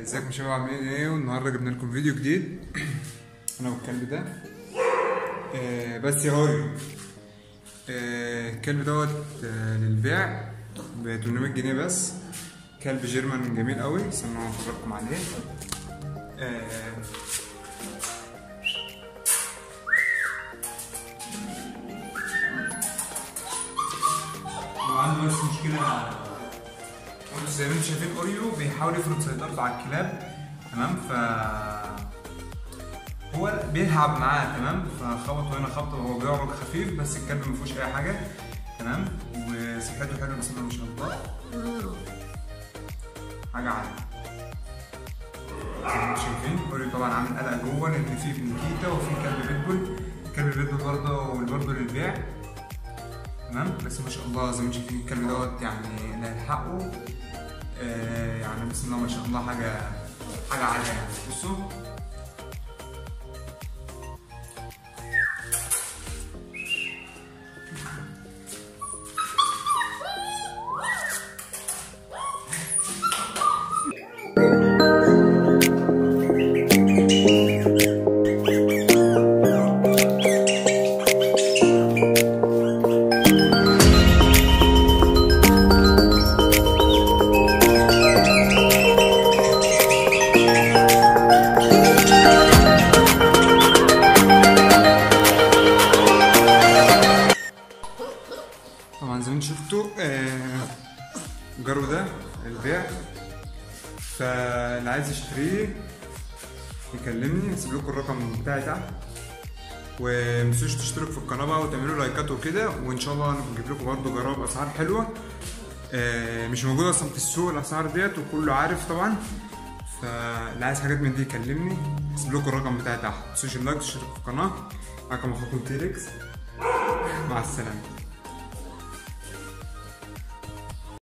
ازيكم يا شباب عاملين ايه والنهارده جبنا لكم فيديو جديد انا والكلب ده آه بس يا هوري آه الكلب دوت آه للبيع ب 800 جنيه بس كلب جيرمان جميل قوي استنوا افرجكم عليه آه وعنده بس مشكله بص زي ما انتم شايفين اوريو بيحاول يفرض سيطرته على الكلاب تمام ف هو بيلعب معاه تمام فخبط هنا خبطه وهو بيعرج خفيف بس الكلب ما فيهوش اي حاجه تمام وصحته حلوه بسم الله ما شاء الله حاجه عاليه زي ما انتم شايفين اوريو طبعا عامل قلق جوه لان في نيكيتا وفي كلب بيتبول كلب بيتبول برضه برضه للبيع تمام بس ما شاء الله زي ما انتم شايفين الكلب دوت يعني اللي هيلحقه آه يعني بسم الله ما شاء الله حاجه حاجه عاليه يعني بصوا طبعا زي ما انتم شفتوا آه، الجرو ده البيع فاللي عايز يشتريه يكلمني هسيب لكم الرقم بتاعي تحت ومتنسوش تشتركوا في القناه بقى وتعملوا لايكات وكده وان شاء الله نجيب لكم برضه جراب اسعار حلوه آه، مش موجوده اصلا في السوق الاسعار ديت وكله عارف طبعا فاللي عايز حاجات من دي يكلمني هسيب لكم الرقم بتاعي تحت متنسوش اللايك تشتركوا في القناه معاكم اخوكم تيركس مع السلامه